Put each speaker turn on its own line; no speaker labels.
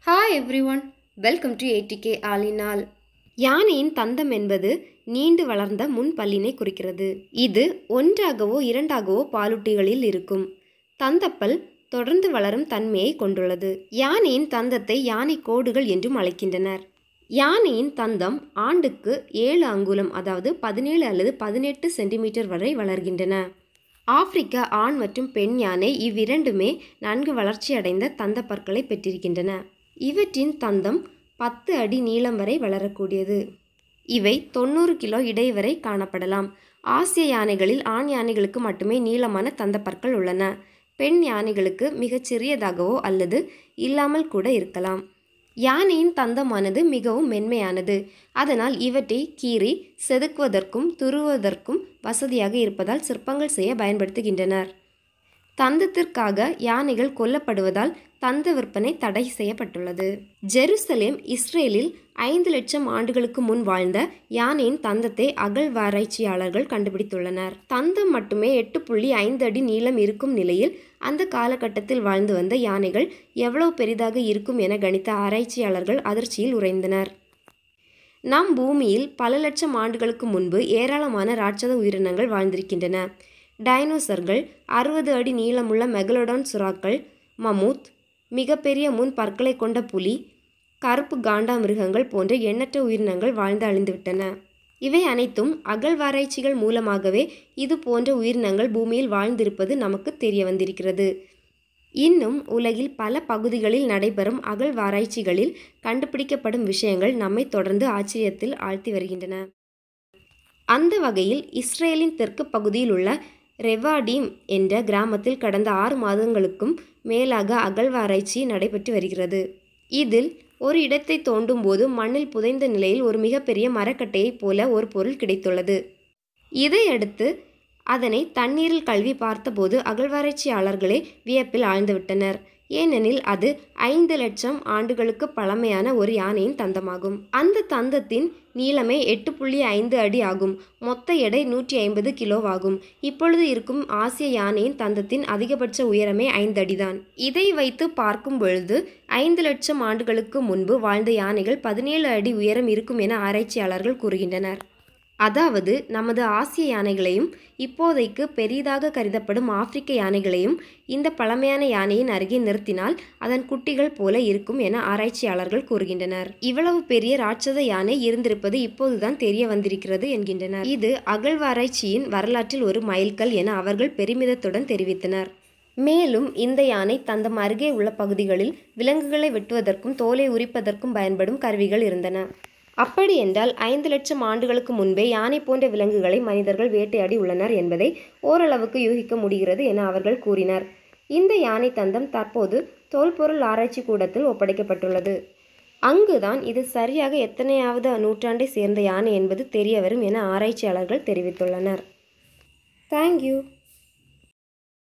hi everyone welcome to ATK ஆலினால் யானையின் தந்தம் என்பது நீண்டு வளர்ந்த முன் பல்லினை குறிக்கிறது இது ஒன்றாகவோ இரண்டாகவோ பாலூட்டிகளில் இருக்கும் தந்தப்பல் தொடர்ந்து வளரும் தன்மையை கொண்டுள்ளது யானையின் தந்தத்தை யானை கோடுகள் என்றும் அழைக்கின்றனர் யானையின் தந்தம் ஆண்டுக்கு ஏழு அங்குலம் அதாவது பதினேழு அல்லது பதினெட்டு சென்டிமீட்டர் வரை வளர்கின்றன ஆப்பிரிக்க ஆண் மற்றும் பெண் யானை இவ்விரண்டுமே நன்கு வளர்ச்சியடைந்த தந்த பற்களை பெற்றிருக்கின்றன இவற்றின் தந்தம் பத்து அடி நீளம் வரை வளரக்கூடியது இவை தொண்ணூறு கிலோ இடை வரை காணப்படலாம் ஆசிய யானைகளில் ஆண் யானைகளுக்கு மட்டுமே நீளமான தந்தப்பற்கள் உள்ளன பெண் யானைகளுக்கு மிகச் சிறியதாகவோ அல்லது இல்லாமல் கூட இருக்கலாம் யானையின் தந்தமானது மிகவும் மென்மையானது அதனால் இவற்றை கீறி செதுக்குவதற்கும் துருவதற்கும் வசதியாக இருப்பதால் சிற்பங்கள் செய்ய பயன்படுத்துகின்றனர் தந்தத்திற்காக யானைகள் கொல்லப்படுவதால் தந்த விற்பனை தடை செய்யப்பட்டுள்ளது ஜெருசலேம் இஸ்ரேலில் ஐந்து லட்சம் ஆண்டுகளுக்கு முன் வாழ்ந்த யானையின் தந்தத்தை அகழ்வாராய்ச்சியாளர்கள் கண்டுபிடித்துள்ளனர் தந்தம் மட்டுமே எட்டு புள்ளி ஐந்து அடி நீளம் இருக்கும் நிலையில் அந்த காலகட்டத்தில் வாழ்ந்து வந்த யானைகள் எவ்வளவு பெரிதாக இருக்கும் என கணித்த ஆராய்ச்சியாளர்கள் அதிர்ச்சியில் உறைந்தனர் நம் பூமியில் பல லட்சம் ஆண்டுகளுக்கு முன்பு ஏராளமான ராட்சத உயிரினங்கள் வாழ்ந்திருக்கின்றன டைனோசர்கள் அறுபது அடி நீளமுள்ள மெகலோடான் சுறாக்கள் மமூத் மிகப்பெரிய முன் பற்களை கொண்ட புலி கருப்பு காண்டாமிருகங்கள் போன்ற எண்ணற்ற உயிரினங்கள் வாழ்ந்து அழிந்துவிட்டன இவை அனைத்தும் அகழ்வாராய்ச்சிகள் மூலமாகவே இது போன்ற உயிரினங்கள் பூமியில் வாழ்ந்திருப்பது நமக்கு தெரிய வந்திருக்கிறது இன்னும் உலகில் பல பகுதிகளில் நடைபெறும் அகழ்வாராய்ச்சிகளில் கண்டுபிடிக்கப்படும் விஷயங்கள் நம்மை தொடர்ந்து ஆச்சரியத்தில் ஆழ்த்தி வருகின்றன அந்த வகையில் இஸ்ரேலின் தெற்கு பகுதியில் உள்ள ரெவாடீம் என்ற கிராமத்தில் கடந்த ஆறு மாதங்களுக்கும் மேலாக அகழ்வாராய்ச்சி நடைபெற்று வருகிறது இதில் ஒரு இடத்தை தோண்டும் போது மண்ணில் புதைந்த நிலையில் ஒரு மிகப்பெரிய மரக்கட்டையைப் போல ஒரு பொருள் கிடைத்துள்ளது இதையடுத்து அதனை தண்ணீரில் கல்வி பார்த்தபோது அகழ்வாராய்ச்சியாளர்களே வியப்பில் ஆழ்ந்துவிட்டனர் ஏனெனில் அது ஐந்து லட்சம் ஆண்டுகளுக்கு பழமையான ஒரு யானையின் தந்தமாகும் அந்த தந்தத்தின் நீளமே எட்டு புள்ளி ஐந்து அடி ஆகும் மொத்த எடை நூற்றி ஐம்பது கிலோவாகும் இப்பொழுது இருக்கும் ஆசிய யானையின் தந்தத்தின் அதிகபட்ச உயரமே ஐந்து அடிதான் இதை வைத்து பார்க்கும் பொழுது ஐந்து லட்சம் ஆண்டுகளுக்கு முன்பு வாழ்ந்த யானைகள் பதினேழு அடி உயரம் இருக்கும் என ஆராய்ச்சியாளர்கள் கூறுகின்றனர் அதாவது நமது ஆசிய யானைகளையும் இப்போதைக்கு பெரிதாக கருதப்படும் ஆப்பிரிக்க யானைகளையும் இந்த பழமையான யானையின் அருகே நிறுத்தினால் அதன் குட்டிகள் போல இருக்கும் என ஆராய்ச்சியாளர்கள் கூறுகின்றனர் இவ்வளவு பெரிய ராட்சத யானை இருந்திருப்பது இப்போதுதான் தெரிய வந்திருக்கிறது என்கின்றனர் இது அகழ்வாராய்ச்சியின் வரலாற்றில் ஒரு மைல்கல் என அவர்கள் பெருமிதத்துடன் தெரிவித்தனர் மேலும் இந்த யானை தந்தம் அருகே உள்ள பகுதிகளில் விலங்குகளை வெட்டுவதற்கும் தோலை உரிப்பதற்கும் பயன்படும் கருவிகள் இருந்தன அப்படி என்றால் ஐந்து லட்சம் ஆண்டுகளுக்கு முன்பே யானை போன்ற விலங்குகளை மனிதர்கள் வேட்டையாடி உள்ளனர் என்பதை ஓரளவுக்கு யூகிக்க முடிகிறது என அவர்கள் கூறினர் இந்த யானை தந்தம் தற்போது தொல்பொருள் ஆராய்ச்சி கூடத்தில் ஒப்படைக்கப்பட்டுள்ளது அங்குதான் இது சரியாக எத்தனையாவது நூற்றாண்டை சேர்ந்த யானை என்பது தெரிய வரும் என ஆராய்ச்சியாளர்கள் தெரிவித்துள்ளனர் தேங்க்யூ